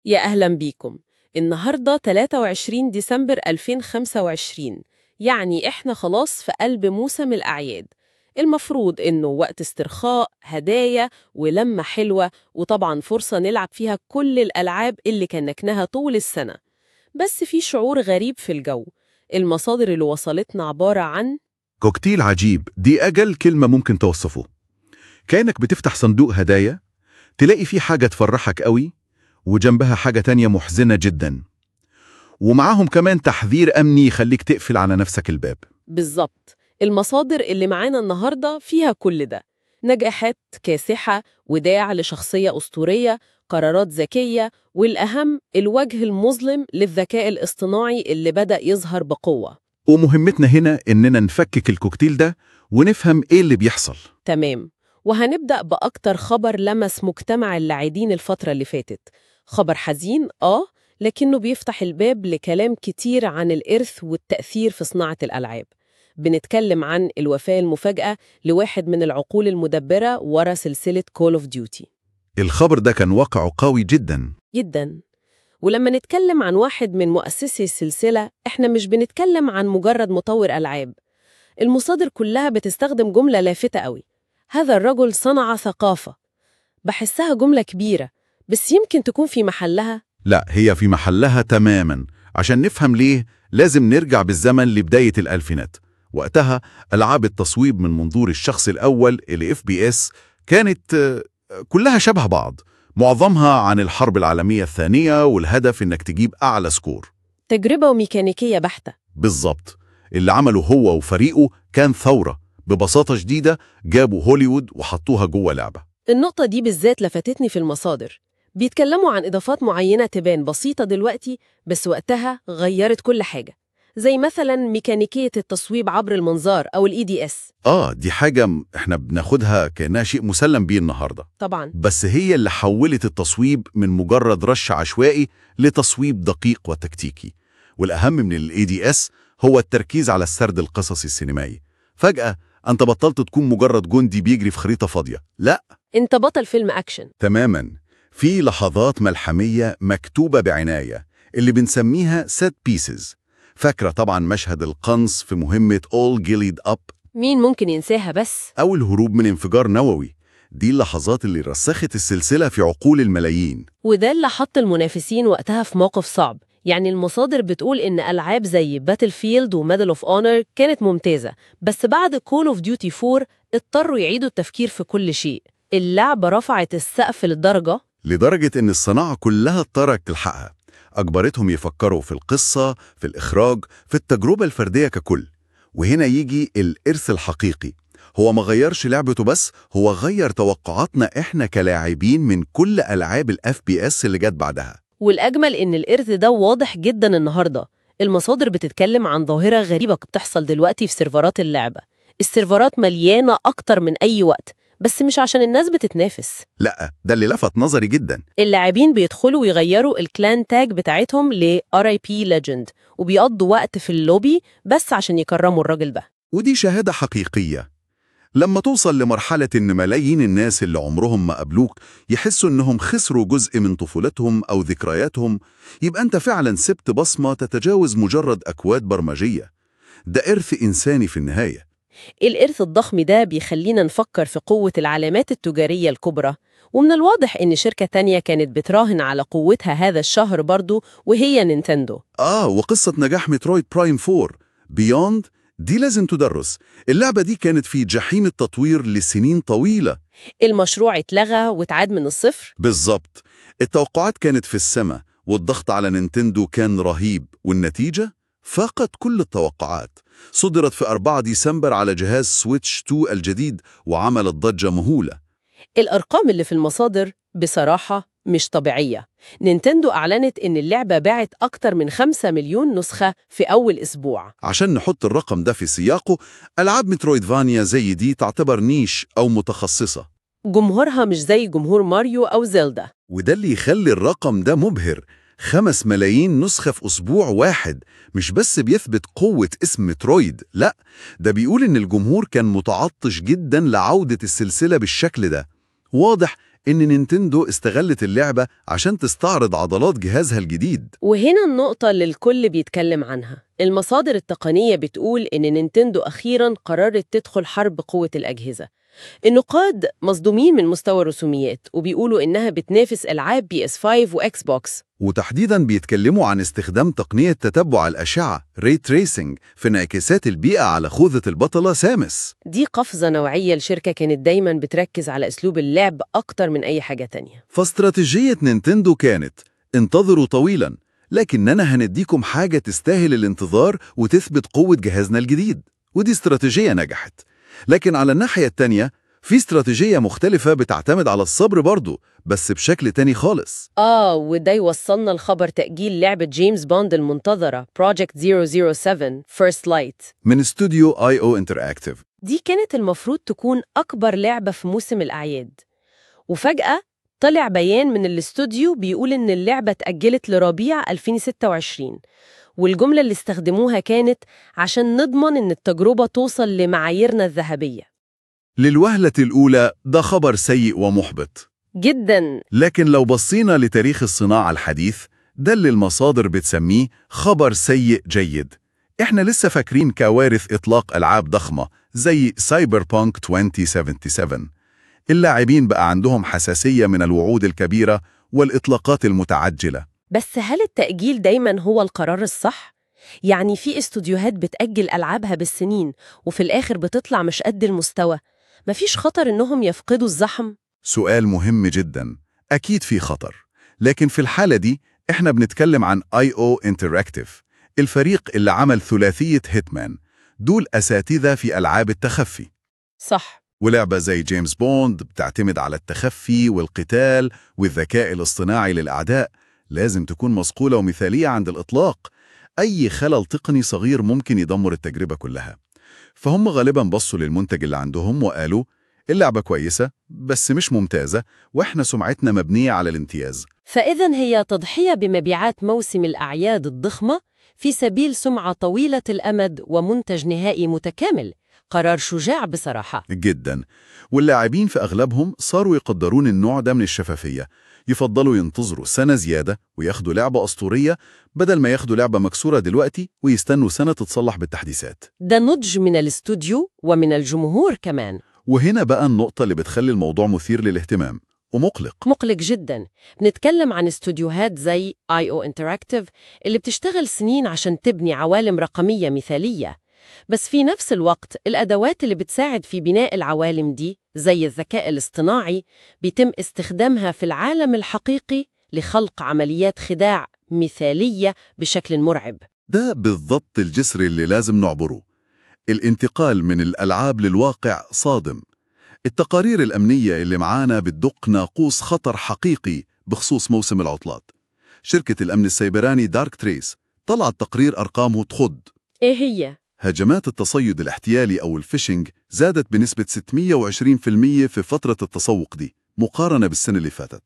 يا أهلا بيكم النهاردة 23 ديسمبر 2025 يعني إحنا خلاص في قلب موسم الأعياد المفروض إنه وقت استرخاء هدايا ولمة حلوة وطبعا فرصة نلعب فيها كل الألعاب اللي كنكناها طول السنة بس في شعور غريب في الجو المصادر اللي وصلتنا عبارة عن كوكتيل عجيب دي أجل كلمة ممكن توصفه كأنك بتفتح صندوق هدايا تلاقي فيه حاجة تفرحك قوي وجنبها حاجة تانية محزنة جدا ومعاهم كمان تحذير أمني يخليك تقفل على نفسك الباب بالظبط المصادر اللي معانا النهاردة فيها كل ده نجاحات كاسحة وداع لشخصية أسطورية قرارات ذكية والأهم الوجه المظلم للذكاء الاصطناعي اللي بدأ يظهر بقوة ومهمتنا هنا إننا نفكك الكوكتيل ده ونفهم إيه اللي بيحصل تمام وهنبدأ بأكتر خبر لمس مجتمع اللاعبين الفترة اللي فاتت خبر حزين آه لكنه بيفتح الباب لكلام كتير عن الإرث والتأثير في صناعة الألعاب بنتكلم عن الوفاة المفاجأة لواحد من العقول المدبرة ورا سلسلة Call of Duty الخبر ده كان واقعه قوي جدا جدا ولما نتكلم عن واحد من مؤسسي السلسلة احنا مش بنتكلم عن مجرد مطور ألعاب المصادر كلها بتستخدم جملة لافتة قوي هذا الرجل صنع ثقافة بحسها جملة كبيرة بس يمكن تكون في محلها لا هي في محلها تماما عشان نفهم ليه لازم نرجع بالزمن لبداية الألفينات وقتها ألعاب التصويب من منظور الشخص الأول ال FPS كانت آه، كلها شبه بعض معظمها عن الحرب العالمية الثانية والهدف إنك تجيب أعلى سكور تجربة وميكانيكية بحتة بالظبط اللي عمله هو وفريقه كان ثورة ببساطة شديدة جابوا هوليوود وحطوها جوه لعبة النقطة دي بالذات لفتتني في المصادر بيتكلموا عن إضافات معينة تبان بسيطة دلوقتي بس وقتها غيرت كل حاجة زي مثلا ميكانيكية التصويب عبر المنظار أو ال EDS آه دي حاجة م- إحنا بناخدها كأنها شيء مسلم بيه النهاردة طبعا بس هي اللي حولت التصويب من مجرد رش عشوائي لتصويب دقيق وتكتيكي والأهم من ال ADS هو التركيز على السرد القصصي السينمائي فجأة أنت بطلت تكون مجرد جندي بيجري في خريطة فاضية لا انت بطل فيلم أكشن تماما في لحظات ملحمية مكتوبة بعناية اللي بنسميها set pieces فاكرة طبعا مشهد القنص في مهمة All Gilead Up مين ممكن ينساها بس أو الهروب من انفجار نووي دي اللحظات اللي رسخت السلسلة في عقول الملايين وده اللي حط المنافسين وقتها في موقف صعب يعني المصادر بتقول إن ألعاب زي باتل فيلد وميدل اوف اونر كانت ممتازة بس بعد كول اوف ديوتي 4 اضطروا يعيدوا التفكير في كل شيء اللعبة رفعت السقف لدرجة لدرجة إن الصناعة كلها اضطرت تلحقها أجبرتهم يفكروا في القصة في الإخراج في التجربة الفردية ككل وهنا يجي الإرث الحقيقي هو ما غيرش لعبته بس هو غير توقعاتنا إحنا كلاعبين من كل ألعاب الاف بي اس اللي جت بعدها والأجمل إن الإرث ده واضح جدا النهاردة المصادر بتتكلم عن ظاهرة غريبة بتحصل دلوقتي في سيرفرات اللعبة السيرفرات مليانة أكتر من أي وقت بس مش عشان الناس بتتنافس لا ده اللي لفت نظري جدا اللاعبين بيدخلوا ويغيروا الكلان تاج بتاعتهم ل RIP Legend وبيقضوا وقت في اللوبي بس عشان يكرموا الراجل ده ودي شهادة حقيقية لما توصل لمرحلة إن ملايين الناس اللي عمرهم ما قابلوك يحسوا إنهم خسروا جزء من طفولتهم أو ذكرياتهم يبقى أنت فعلا سبت بصمة تتجاوز مجرد أكواد برمجية ده إرث إنساني في النهاية الإرث الضخم ده بيخلينا نفكر في قوة العلامات التجارية الكبرى ومن الواضح إن شركة تانية كانت بتراهن على قوتها هذا الشهر برضو وهي نينتندو آه وقصة نجاح مترويد برايم 4 بيوند دي لازم تدرس اللعبة دي كانت في جحيم التطوير لسنين طويلة المشروع اتلغى واتعاد من الصفر بالظبط التوقعات كانت في السماء والضغط على نينتندو كان رهيب والنتيجة فاقت كل التوقعات صدرت في 4 ديسمبر على جهاز سويتش 2 الجديد وعملت ضجة مهولة الأرقام اللي في المصادر بصراحة مش طبيعية نينتندو أعلنت إن اللعبة باعت أكتر من 5 مليون نسخة في أول أسبوع عشان نحط الرقم ده في سياقه ألعاب مترويدفانيا زي دي تعتبر نيش أو متخصصة جمهورها مش زي جمهور ماريو أو زيلدا وده اللي يخلي الرقم ده مبهر خمس ملايين نسخة في أسبوع واحد مش بس بيثبت قوة اسم مترويد لا ده بيقول إن الجمهور كان متعطش جدا لعودة السلسلة بالشكل ده واضح إن نينتندو استغلت اللعبة عشان تستعرض عضلات جهازها الجديد وهنا النقطة اللي الكل بيتكلم عنها المصادر التقنية بتقول إن نينتندو أخيراً قررت تدخل حرب قوة الأجهزة النقاد مصدومين من مستوى الرسوميات وبيقولوا إنها بتنافس ألعاب بي اس 5 وإكس بوكس وتحديداً بيتكلموا عن استخدام تقنية تتبع الأشعة ري تريسنج في انعكاسات البيئة على خوذة البطلة سامس دي قفزة نوعية الشركة كانت دايماً بتركز على أسلوب اللعب أكتر من أي حاجة تانية فاستراتيجية نينتندو كانت انتظروا طويلاً لكننا هنديكم حاجة تستاهل الانتظار وتثبت قوة جهازنا الجديد ودي استراتيجية نجحت لكن على الناحية التانية في استراتيجية مختلفة بتعتمد على الصبر برضو بس بشكل تاني خالص آه وده يوصلنا لخبر تأجيل لعبة جيمس بوند المنتظرة Project 007 First Light من استوديو اي او انتراكتيف دي كانت المفروض تكون أكبر لعبة في موسم الأعياد وفجأة طلع بيان من الاستوديو بيقول إن اللعبة اتأجلت لربيع 2026 والجملة اللي استخدموها كانت عشان نضمن إن التجربة توصل لمعاييرنا الذهبية للوهلة الأولى ده خبر سيء ومحبط جداً لكن لو بصينا لتاريخ الصناعة الحديث ده اللي المصادر بتسميه خبر سيء جيد احنا لسه فاكرين كوارث إطلاق ألعاب ضخمة زي سايبر بانك 2077 اللاعبين بقى عندهم حساسية من الوعود الكبيرة والإطلاقات المتعجلة بس هل التأجيل دايماً هو القرار الصح؟ يعني في استوديوهات بتأجل ألعابها بالسنين وفي الآخر بتطلع مش قد المستوى مفيش خطر إنهم يفقدوا الزحم؟ سؤال مهم جدا أكيد في خطر لكن في الحالة دي إحنا بنتكلم عن IO Interactive الفريق اللي عمل ثلاثية هيتمان دول أساتذة في ألعاب التخفي صح ولعبة زي جيمس بوند بتعتمد على التخفي والقتال والذكاء الاصطناعي للأعداء لازم تكون مصقولة ومثالية عند الإطلاق أي خلل تقني صغير ممكن يدمر التجربة كلها فهم غالبا بصوا للمنتج اللي عندهم وقالوا اللعبة كويسة بس مش ممتازة وإحنا سمعتنا مبنية على الامتياز فإذا هي تضحية بمبيعات موسم الأعياد الضخمة في سبيل سمعة طويلة الأمد ومنتج نهائي متكامل قرار شجاع بصراحة جدا واللاعبين في أغلبهم صاروا يقدرون النوع ده من الشفافية يفضلوا ينتظروا سنة زيادة وياخدوا لعبة أسطورية بدل ما ياخدوا لعبة مكسورة دلوقتي ويستنوا سنة تتصلح بالتحديثات ده نضج من الاستوديو ومن الجمهور كمان وهنا بقى النقطة اللي بتخلي الموضوع مثير للاهتمام ومقلق مقلق جدا بنتكلم عن استوديوهات زي IO Interactive اللي بتشتغل سنين عشان تبني عوالم رقمية مثالية بس في نفس الوقت الأدوات اللي بتساعد في بناء العوالم دي زي الذكاء الاصطناعي بيتم استخدامها في العالم الحقيقي لخلق عمليات خداع مثالية بشكل مرعب ده بالضبط الجسر اللي لازم نعبره الانتقال من الألعاب للواقع صادم التقارير الأمنية اللي معانا بتدق ناقوس خطر حقيقي بخصوص موسم العطلات شركة الأمن السيبراني دارك تريس طلعت تقرير أرقامه تخض إيه هي؟ هجمات التصيد الاحتيالي أو الفيشنج زادت بنسبة 620% في فترة التسوق دي مقارنة بالسنة اللي فاتت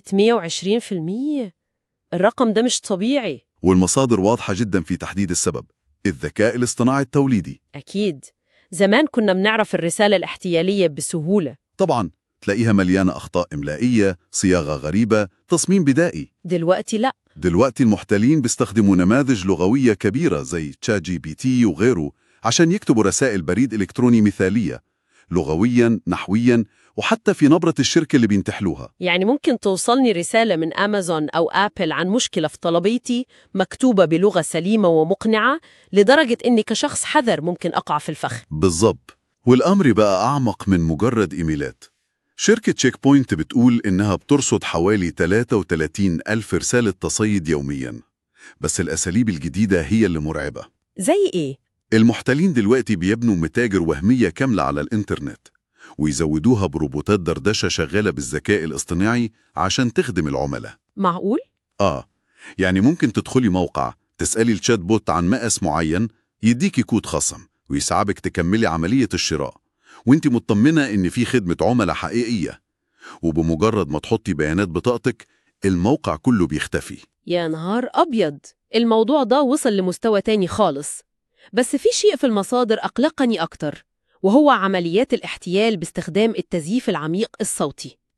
620% الرقم ده مش طبيعي والمصادر واضحة جدا في تحديد السبب الذكاء الاصطناعي التوليدي أكيد زمان كنا بنعرف الرسالة الاحتيالية بسهولة طبعا تلاقيها مليانة أخطاء إملائية صياغة غريبة تصميم بدائي دلوقتي لأ دلوقتي المحتلين بيستخدموا نماذج لغوية كبيرة زي تشات جي بي تي وغيره عشان يكتبوا رسائل بريد إلكتروني مثالية لغويا نحويا وحتى في نبرة الشركة اللي بينتحلوها يعني ممكن توصلني رسالة من أمازون أو آبل عن مشكلة في طلبيتي مكتوبة بلغة سليمة ومقنعة لدرجة إني كشخص حذر ممكن أقع في الفخ بالظبط والأمر بقى أعمق من مجرد إيميلات شركة تشيك بوينت بتقول إنها بترصد حوالي 33 ألف رسالة تصيد يومياً بس الأساليب الجديدة هي اللي مرعبة زي إيه؟ المحتلين دلوقتي بيبنوا متاجر وهمية كاملة على الإنترنت ويزودوها بروبوتات دردشة شغالة بالذكاء الاصطناعي عشان تخدم العملاء معقول؟ آه يعني ممكن تدخلي موقع تسألي الشات بوت عن مقاس معين يديكي كود خصم ويساعدك تكملي عملية الشراء وانت مطمنة ان في خدمة عملاء حقيقية وبمجرد ما تحطي بيانات بطاقتك الموقع كله بيختفي يا نهار أبيض الموضوع ده وصل لمستوى تاني خالص بس في شيء في المصادر أقلقني أكتر وهو عمليات الاحتيال باستخدام التزييف العميق الصوتي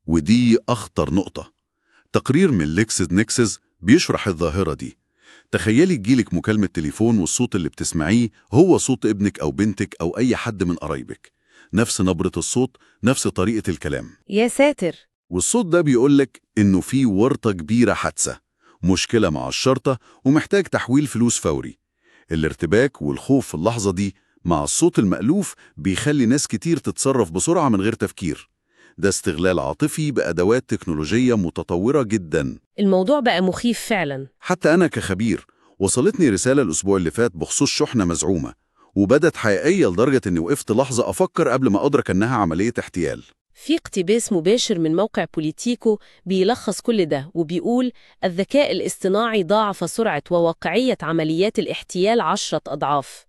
ودي أخطر نقطة تقرير من ليكسز نيكسز بيشرح الظاهرة دي تخيلي تجيلك مكالمة تليفون والصوت اللي بتسمعيه هو صوت ابنك أو بنتك أو أي حد من قرايبك نفس نبرة الصوت نفس طريقة الكلام يا ساتر والصوت ده بيقولك إنه في ورطة كبيرة حادثة مشكلة مع الشرطة ومحتاج تحويل فلوس فوري الارتباك والخوف في اللحظة دي مع الصوت المألوف بيخلي ناس كتير تتصرف بسرعة من غير تفكير ده استغلال عاطفي بأدوات تكنولوجية متطورة جدا الموضوع بقى مخيف فعلا حتى أنا كخبير وصلتني رسالة الأسبوع اللي فات بخصوص شحنة مزعومة وبدت حقيقية لدرجة إني وقفت لحظة أفكر قبل ما أدرك إنها عملية احتيال في اقتباس مباشر من موقع بوليتيكو بيلخص كل ده وبيقول الذكاء الاصطناعي ضاعف سرعة وواقعية عمليات الاحتيال عشرة أضعاف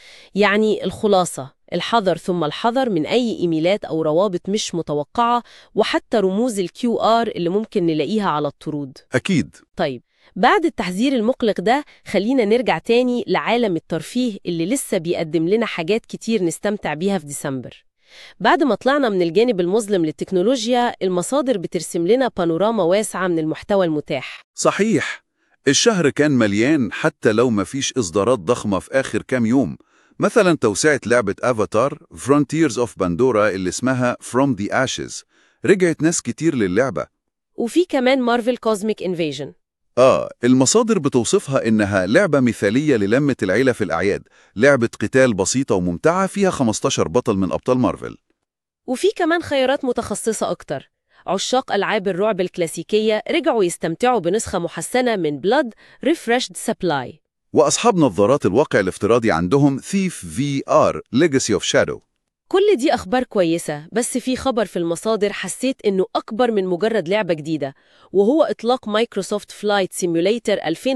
يعني الخلاصة الحذر ثم الحذر من أي إيميلات أو روابط مش متوقعة وحتى رموز الكيو آر اللي ممكن نلاقيها على الطرود أكيد طيب بعد التحذير المقلق ده خلينا نرجع تاني لعالم الترفيه اللي لسه بيقدم لنا حاجات كتير نستمتع بيها في ديسمبر بعد ما طلعنا من الجانب المظلم للتكنولوجيا المصادر بترسم لنا بانوراما واسعة من المحتوى المتاح صحيح الشهر كان مليان حتى لو ما فيش إصدارات ضخمة في آخر كام يوم مثلا توسعة لعبة أفاتار Frontiers of Pandora اللي اسمها From the Ashes رجعت ناس كتير للعبة وفي كمان مارفل كوزميك انفيجن آه المصادر بتوصفها إنها لعبة مثالية للمة العيلة في الأعياد لعبة قتال بسيطة وممتعة فيها 15 بطل من أبطال مارفل وفي كمان خيارات متخصصة أكتر عشاق ألعاب الرعب الكلاسيكية رجعوا يستمتعوا بنسخة محسنة من بلاد ريفرشد سبلاي وأصحاب نظارات الواقع الافتراضي عندهم Thief VR Legacy of Shadow كل دي أخبار كويسة بس في خبر في المصادر حسيت إنه أكبر من مجرد لعبة جديدة وهو إطلاق مايكروسوفت فلايت سيميوليتر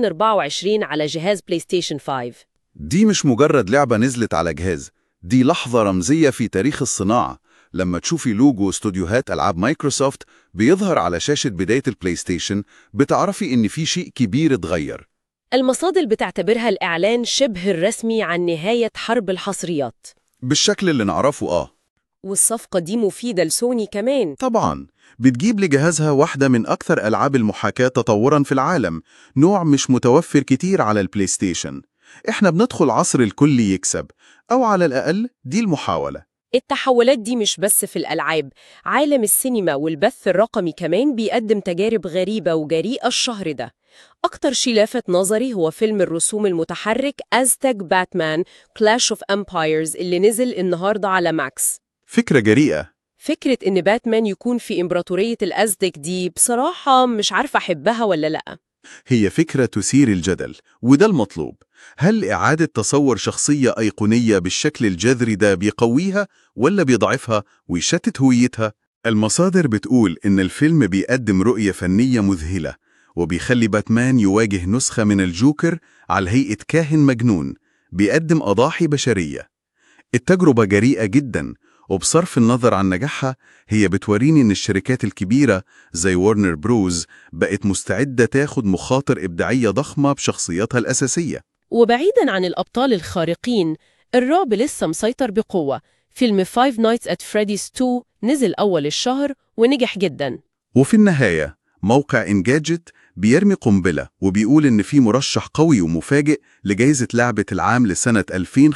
2024 على جهاز بلاي ستيشن 5 دي مش مجرد لعبة نزلت على جهاز دي لحظة رمزية في تاريخ الصناعة لما تشوفي لوجو استوديوهات ألعاب مايكروسوفت بيظهر على شاشة بداية البلاي ستيشن بتعرفي إن في شيء كبير اتغير المصادر بتعتبرها الإعلان شبه الرسمي عن نهاية حرب الحصريات بالشكل اللي نعرفه آه والصفقة دي مفيدة لسوني كمان طبعا بتجيب لجهازها واحدة من أكثر ألعاب المحاكاة تطوراً في العالم نوع مش متوفر كتير على البلاي ستيشن إحنا بندخل عصر الكل يكسب أو على الأقل دي المحاولة التحولات دي مش بس في الألعاب عالم السينما والبث الرقمي كمان بيقدم تجارب غريبة وجريئة الشهر ده أكتر شي لافت نظري هو فيلم الرسوم المتحرك أزتك باتمان كلاش اوف امبايرز اللي نزل النهاردة على ماكس فكرة جريئة فكرة إن باتمان يكون في إمبراطورية الأزتك دي بصراحة مش عارفة أحبها ولا لأ هي فكرة تثير الجدل وده المطلوب هل إعادة تصور شخصية أيقونية بالشكل الجذري ده بيقويها ولا بيضعفها ويشتت هويتها؟ المصادر بتقول إن الفيلم بيقدم رؤية فنية مذهلة وبيخلي باتمان يواجه نسخة من الجوكر على هيئة كاهن مجنون بيقدم أضاحي بشرية التجربة جريئة جدا وبصرف النظر عن نجاحها هي بتوريني إن الشركات الكبيرة زي وارنر بروز بقت مستعدة تاخد مخاطر إبداعية ضخمة بشخصياتها الأساسية وبعيداً عن الأبطال الخارقين الرعب لسه مسيطر بقوة فيلم Five Nights at Freddy's 2 نزل أول الشهر ونجح جداً وفي النهاية موقع إنجاجت بيرمي قنبلة وبيقول إن في مرشح قوي ومفاجئ لجائزة لعبة العام لسنة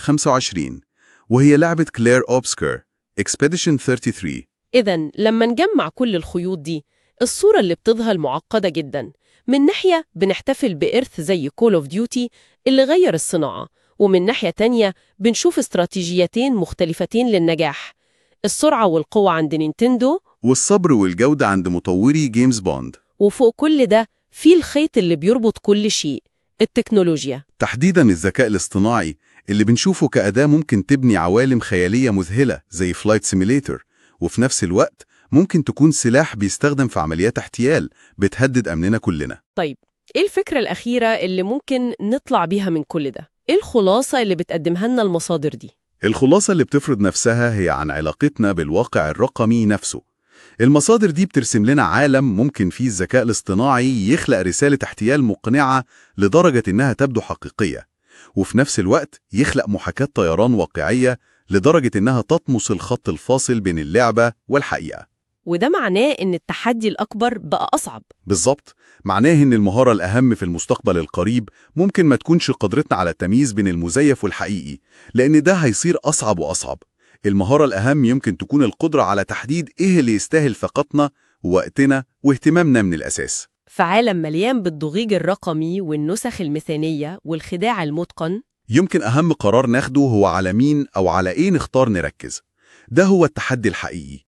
2025 وهي لعبة كلير أوبسكر Expedition 33 إذا لما نجمع كل الخيوط دي الصورة اللي بتظهر معقدة جدا من ناحية بنحتفل بإرث زي كول اوف ديوتي اللي غير الصناعة ومن ناحية تانية بنشوف استراتيجيتين مختلفتين للنجاح السرعة والقوة عند نينتندو والصبر والجودة عند مطوري جيمز بوند وفوق كل ده في الخيط اللي بيربط كل شيء التكنولوجيا تحديدا الذكاء الاصطناعي اللي بنشوفه كأداة ممكن تبني عوالم خيالية مذهلة زي فلايت سيميليتر وفي نفس الوقت ممكن تكون سلاح بيستخدم في عمليات احتيال بتهدد أمننا كلنا طيب إيه الفكرة الأخيرة اللي ممكن نطلع بيها من كل ده؟ إيه الخلاصة اللي بتقدمها لنا المصادر دي؟ الخلاصة اللي بتفرض نفسها هي عن علاقتنا بالواقع الرقمي نفسه المصادر دي بترسم لنا عالم ممكن فيه الذكاء الاصطناعي يخلق رسالة احتيال مقنعة لدرجة إنها تبدو حقيقية وفي نفس الوقت يخلق محاكاة طيران واقعية لدرجة إنها تطمس الخط الفاصل بين اللعبة والحقيقة وده معناه إن التحدي الأكبر بقى أصعب بالظبط معناه إن المهارة الأهم في المستقبل القريب ممكن ما تكونش قدرتنا على التمييز بين المزيف والحقيقي لأن ده هيصير أصعب وأصعب المهارة الأهم يمكن تكون القدرة على تحديد إيه اللي يستاهل ثقتنا ووقتنا واهتمامنا من الأساس في عالم مليان بالضغيج الرقمي والنسخ المثالية والخداع المتقن يمكن أهم قرار ناخده هو على مين أو على إيه نختار نركز ده هو التحدي الحقيقي